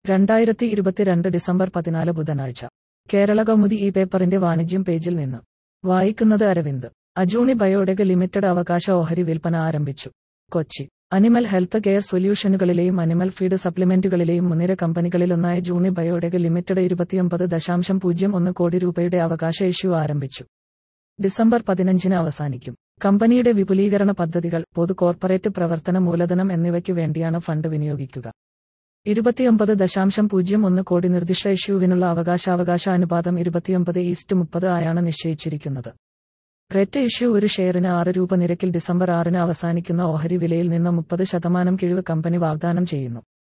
രണ്ടായിരത്തി ഇരുപത്തിരണ്ട് ഡിസംബർ പതിനാല് ബുധനാഴ്ച കേരള കൗമുദി ഈ പേപ്പറിന്റെ വാണിജ്യം പേജിൽ നിന്ന് വായിക്കുന്നത് അരവിന്ദ് അജൂണി ബയോടെക് ലിമിറ്റഡ് അവകാശ ഓഹരി വിൽപ്പന ആരംഭിച്ചു കൊച്ചി അനിമൽ ഹെൽത്ത് കെയർ സൊല്യൂഷനുകളിലെയും അനിമൽ ഫീഡ് സപ്ലിമെന്റുകളിലെയും മുൻനിര കമ്പനികളിലൊന്നായ ജൂണി ബയോടെക് ലിമിറ്റഡ് ഇരുപത്തിയൊമ്പത് ദശാംശം പൂജ്യം ഒന്ന് കോടി രൂപയുടെ അവകാശ ഇഷ്യൂ ആരംഭിച്ചു ഡിസംബർ പതിനഞ്ചിന് അവസാനിക്കും കമ്പനിയുടെ വിപുലീകരണ പദ്ധതികൾ പൊതു കോർപ്പറേറ്റ് പ്രവർത്തന മൂലധനം എന്നിവയ്ക്കു വേണ്ടിയാണ് ഫണ്ട് വിനിയോഗിക്കുക ഇരുപത്തിയൊമ്പത് ദശാംശം പൂജ്യം ഒന്ന് കോടി നിർദ്ദിഷ്ട ഇഷ്യൂവിനുള്ള അവകാശാവകാശ അനുപാതം ഇരുപത്തിയൊമ്പത് ഈസ്റ്റ് മുപ്പത് ആയാണ് നിശ്ചയിച്ചിരിക്കുന്നത് റെറ്റ് ഇഷ്യൂ ഒരു ഷെയറിന് ആറ് രൂപ നിരക്കിൽ ഡിസംബർ ആറിന് അവസാനിക്കുന്ന ഓഹരി വിലയിൽ നിന്ന് മുപ്പത് ശതമാനം കിഴിവ് കമ്പനി വാഗ്ദാനം ചെയ്യുന്നു